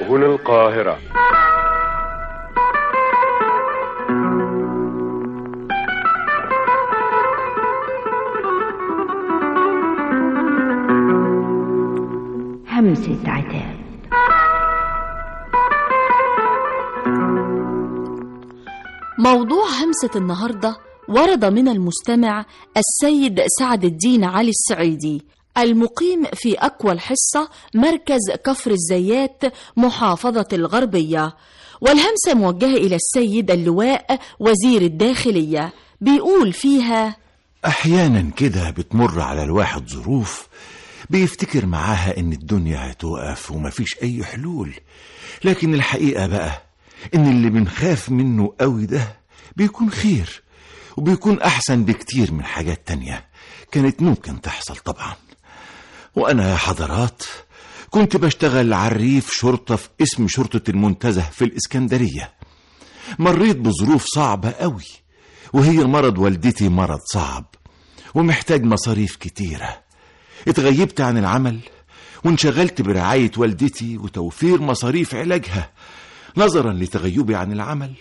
سبل القاهرة همسة عتاب موضوع همسة النهاردة ورد من المستمع السيد سعد الدين علي السعيدي المقيم في أكوى الحصة مركز كفر الزيات محافظة الغربية والهمسة موجهة إلى السيد اللواء وزير الداخلية بيقول فيها أحيانا كده بتمر على الواحد ظروف بيفتكر معاها إن الدنيا هتوقف ومفيش أي حلول لكن الحقيقة بقى إن اللي بنخاف منه قوي ده بيكون خير وبيكون أحسن بكتير من حاجات تانية كانت ممكن تحصل طبعا وأنا يا حضرات كنت بشتغل عريف شرطة في اسم شرطة المنتزه في الإسكندرية مريت بظروف صعبة قوي وهي مرض والدتي مرض صعب ومحتاج مصاريف كتيرة اتغيبت عن العمل وانشغلت برعاية والدتي وتوفير مصاريف علاجها نظرا لتغيبي عن العمل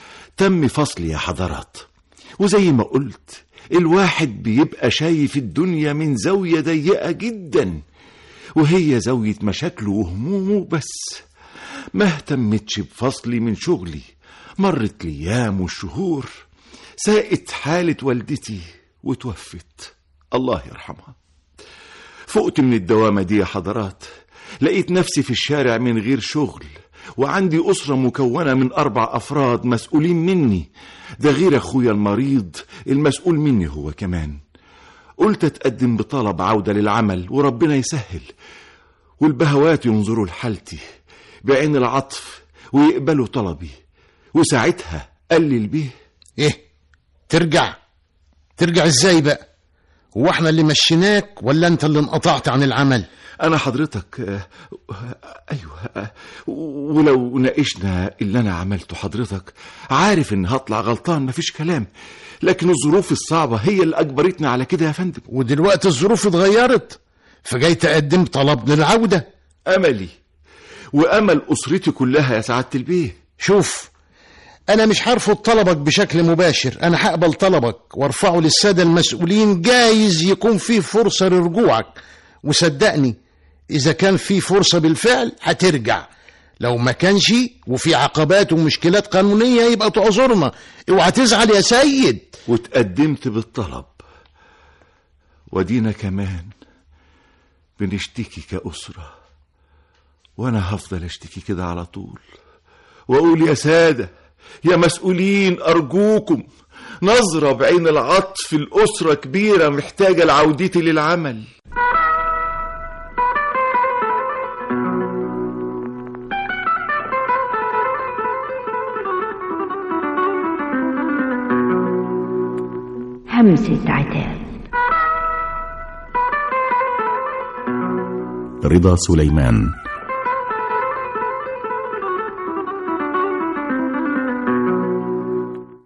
تم فصلي يا حضرات وزي ما قلت الواحد بيبقى شايف الدنيا من زاوية ضيقة جدا وهي زاوية مشاكله وهمومه بس ما اهتمتش بفصلي من شغلي مرت الأيام والشهور ساءت حالة والدتي وتوفت الله يرحمها فقت من الدوامة دي يا حضرات لقيت نفسي في الشارع من غير شغل وعندي أسرة مكونة من أربع أفراد مسؤولين مني ده غير أخويا المريض المسؤول مني هو كمان قلت أتقدم بطلب عودة للعمل وربنا يسهل والبهوات ينظروا لحالتي بعين العطف ويقبلوا طلبي وساعتها قلل بيه ايه ترجع ترجع ازاي بقى هو احنا اللي مشيناك ولا انت اللي انقطعت عن العمل أنا حضرتك آه، آه، أيوه آه، ولو ناقشنا اللي أنا عملته حضرتك عارف إن هطلع غلطان مفيش كلام لكن الظروف الصعبة هي اللي أجبرتني على كده يا فندم ودلوقتي الظروف اتغيرت فجاي تقدم طلب للعودة أملي وأمل أسرتي كلها يا سعادة البيه شوف انا مش هرفض طلبك بشكل مباشر انا هقبل طلبك وارفعه للسادة المسؤولين جايز يكون فيه فرصة لرجوعك وصدقني اذا كان في فرصة بالفعل هترجع لو ما كانش وفي عقبات ومشكلات قانونية يبقى تعذرنا اوعى تزعل يا سيد وتقدمت بالطلب ودينا كمان بنشتكي كأسرة وأنا هفضل أشتكي كده على طول وأقول يا سادة يا مسؤولين أرجوكم نظرة بعين العطف الأسرة كبيرة محتاجة لعودتي للعمل همسة عتاب رضا سليمان